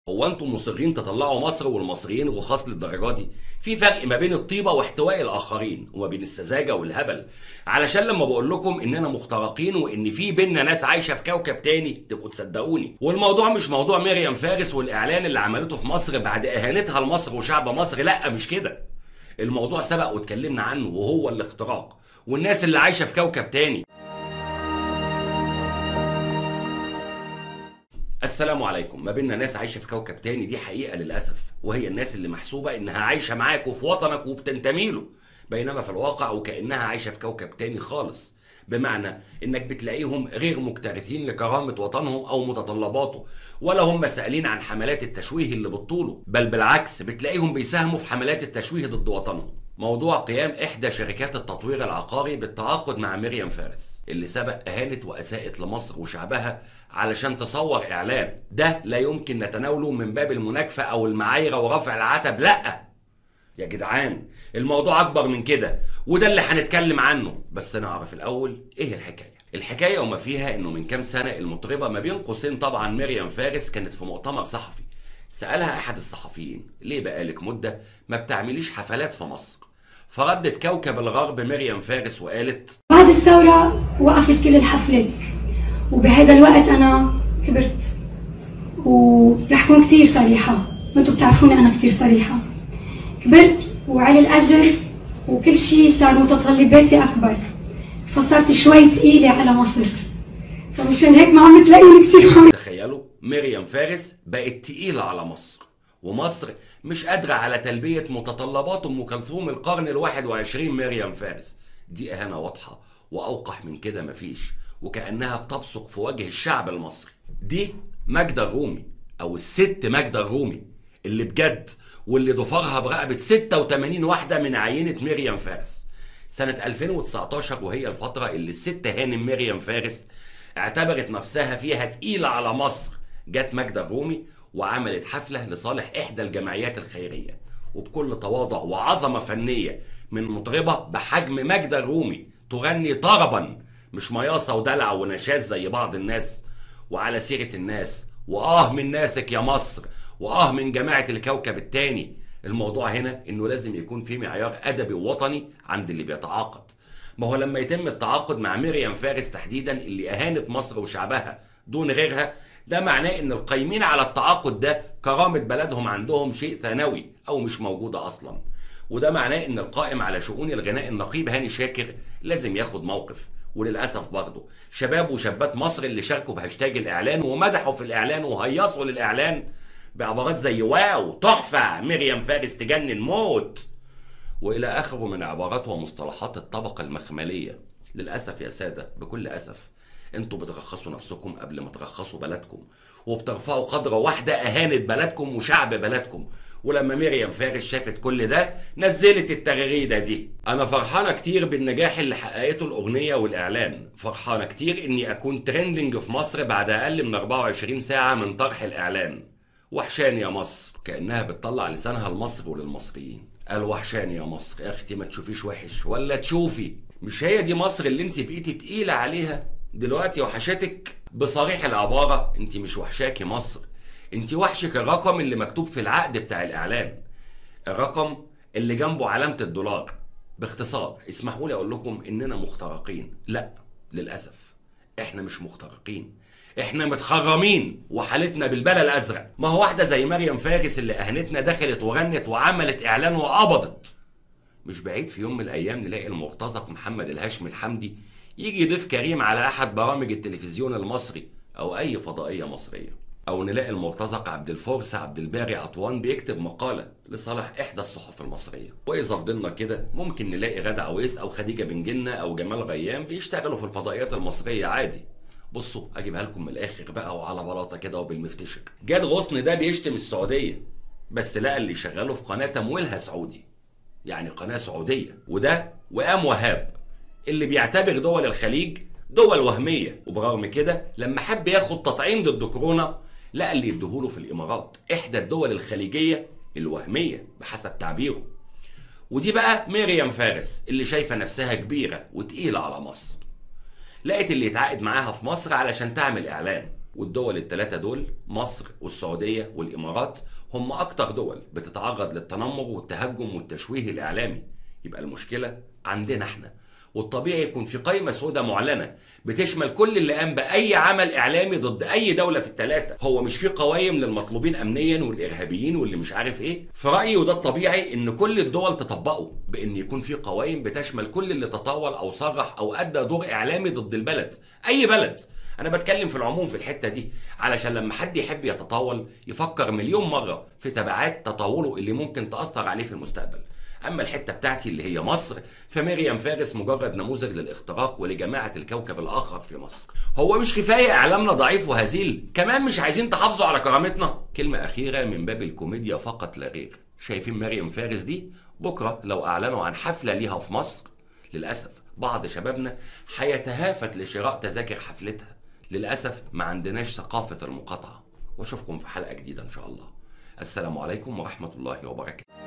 هو انتم مصرين تطلعوا مصر والمصريين رخاص للدرجه دي في فرق ما بين الطيبه واحتواء الاخرين وما بين السذاجه والهبل علشان لما بقول لكم اننا مخترقين وان في بينا ناس عايشه في كوكب تاني تبقوا تصدقوني والموضوع مش موضوع مريم فارس والاعلان اللي عملته في مصر بعد اهانتها لمصر وشعب مصر لا مش كده الموضوع سبق واتكلمنا عنه وهو الاختراق والناس اللي عايشه في كوكب تاني السلام عليكم ما بيننا ناس عايشه في كوكب تاني دي حقيقه للاسف وهي الناس اللي محسوبه انها عايشه معاك وفي وطنك وبتنتمي له بينما في الواقع وكانها عايشه في كوكب تاني خالص بمعنى انك بتلاقيهم غير مكترثين لكرامه وطنهم او متطلباته ولا هم سائلين عن حملات التشويه اللي بتطوله بل بالعكس بتلاقيهم بيساهموا في حملات التشويه ضد وطنهم موضوع قيام إحدى شركات التطوير العقاري بالتعاقد مع مريم فارس اللي سبق أهانت وأساءت لمصر وشعبها علشان تصور إعلان ده لا يمكن نتناوله من باب المناكفة أو المعايرة ورفع العتب لأ يا جدعان الموضوع أكبر من كده وده اللي هنتكلم عنه بس نعرف الأول إيه الحكاية الحكاية وما فيها إنه من كام سنة المطربة ما بين قوسين طبعا مريم فارس كانت في مؤتمر صحفي سألها أحد الصحفيين ليه بقالك مدة ما بتعمليش حفلات في مصر فردت كوكب الغرب مريم فارس وقالت بعد الثورة وقفت كل الحفلات وبهذا الوقت أنا كبرت ورح كون كتير صريحة وانتم بتعرفوني أنا كتير صريحة كبرت وعلي الأجر وكل شيء صار متطلباتي أكبر فصرت شوي تقيلة على مصر فمشان هيك ما عم تلاقيني كتير هون تخيلوا مريم فارس بقت تقيلة على مصر ومصر مش قادرة على تلبية متطلبات أم كلثوم القرن الواحد وعشرين مريم فارس دي إهانة واضحة وأوقح من كده مفيش وكأنها بتبصق في وجه الشعب المصري دي ماجدة الرومي أو الست ماجدة الرومي اللي بجد واللي ضفرها برقبة 86 واحدة من عينة مريم فارس سنة 2019 وهي الفترة اللي الست هانم مريم فارس اعتبرت نفسها فيها تقيلة على مصر جت ماجدة الرومي وعملت حفلة لصالح إحدى الجمعيات الخيرية وبكل تواضع وعظمة فنية من مطربة بحجم ماجدة الرومي تغني طربا مش مياصة ودلع ونشاز زي بعض الناس وعلى سيرة الناس وآه من ناسك يا مصر وآه من جماعة الكوكب التاني الموضوع هنا إنه لازم يكون في معيار أدبي ووطني عند اللي بيتعاقد ما هو لما يتم التعاقد مع مريم فارس تحديدا اللي أهانت مصر وشعبها دون غيرها ده معناه ان القايمين على التعاقد ده كرامة بلدهم عندهم شيء ثانوي او مش موجودة اصلا وده معناه ان القائم على شؤون الغناء النقيب هاني شاكر لازم ياخد موقف وللاسف برضه شباب وشابات مصر اللي شاركوا بهاشتاج الاعلان ومدحوا في الاعلان وهيصوا للاعلان بعبارات زي واو تحفه مريم فارس تجنن موت والى اخره من عبارات ومصطلحات الطبقه المخمليه للاسف يا ساده بكل اسف انتوا بترخصوا نفسكم قبل ما ترخصوا بلدكم وبترفعوا قدر واحدة أهانت بلدكم وشعب بلدكم ولما مريم فارس شافت كل ده نزلت التغريدة دي أنا فرحانة كتير بالنجاح اللي حققته الأغنية والإعلان فرحانة كتير إني أكون ترندنج في مصر بعد أقل من 24 ساعة من طرح الإعلان وحشاني يا مصر كأنها بتطلع لسانها لمصر وللمصريين قال وحشاني يا مصر يا أختي ما تشوفيش وحش ولا تشوفي مش هي دي مصر اللي انت بقيتي تقيلة عليها دلوقتي وحشتك بصريح العبارة انت مش وحشاكي مصر انت وحشك الرقم اللي مكتوب في العقد بتاع الاعلان الرقم اللي جنبه علامة الدولار باختصار اسمحوا لي اقول لكم اننا مخترقين لا للاسف احنا مش مخترقين احنا متخرمين وحالتنا بالبلا الازرق ما هو واحده زي مريم فارس اللي اهانتنا دخلت وغنت وعملت اعلان وقبضت مش بعيد في يوم من الايام نلاقي المرتزق محمد الهاشمي الحمدي يجي يضيف كريم على احد برامج التلفزيون المصري او اي فضائيه مصريه او نلاقي المرتزق عبد الفرس عبد الباري عطوان بيكتب مقاله لصالح احدى الصحف المصريه واذا فضلنا كده ممكن نلاقي غادة عويس او خديجه بن جنه او جمال غيام بيشتغلوا في الفضائيات المصريه عادي بصوا اجيبها لكم من الاخر بقى وعلى بلاطه كده وبالمفتشر جاد غصن ده بيشتم السعوديه بس لقى اللي شغاله في قناه تمويلها سعودي يعني قناه سعوديه وده وقام وهاب اللي بيعتبر دول الخليج دول وهمية وبرغم كده لما حب ياخد تطعيم ضد كورونا لقى اللي يديهوله في الإمارات إحدى الدول الخليجية الوهمية بحسب تعبيره ودي بقى مريم فارس اللي شايفة نفسها كبيرة وتقيلة على مصر لقت اللي يتعاقد معاها في مصر علشان تعمل إعلان والدول الثلاثة دول مصر والسعودية والإمارات هم أكتر دول بتتعرض للتنمر والتهجم والتشويه الإعلامي يبقى المشكلة عندنا احنا والطبيعي يكون في قائمة سوداء معلنة بتشمل كل اللي قام بأي عمل إعلامي ضد أي دولة في الثلاثة هو مش في قوائم للمطلوبين أمنيا والإرهابيين واللي مش عارف إيه في رأيي وده الطبيعي إن كل الدول تطبقه بإن يكون في قوائم بتشمل كل اللي تطاول أو صرح أو أدى دور إعلامي ضد البلد أي بلد انا بتكلم في العموم في الحته دي علشان لما حد يحب يتطاول يفكر مليون مره في تبعات تطاوله اللي ممكن تاثر عليه في المستقبل اما الحته بتاعتي اللي هي مصر فمريم فارس مجرد نموذج للاختراق ولجماعه الكوكب الاخر في مصر هو مش كفايه اعلامنا ضعيف وهزيل كمان مش عايزين تحافظوا على كرامتنا كلمه اخيره من باب الكوميديا فقط لا غير شايفين مريم فارس دي بكره لو اعلنوا عن حفله ليها في مصر للاسف بعض شبابنا هيتهافت لشراء تذاكر حفلتها للأسف ما عندناش ثقافة المقاطعة واشوفكم في حلقة جديدة إن شاء الله السلام عليكم ورحمة الله وبركاته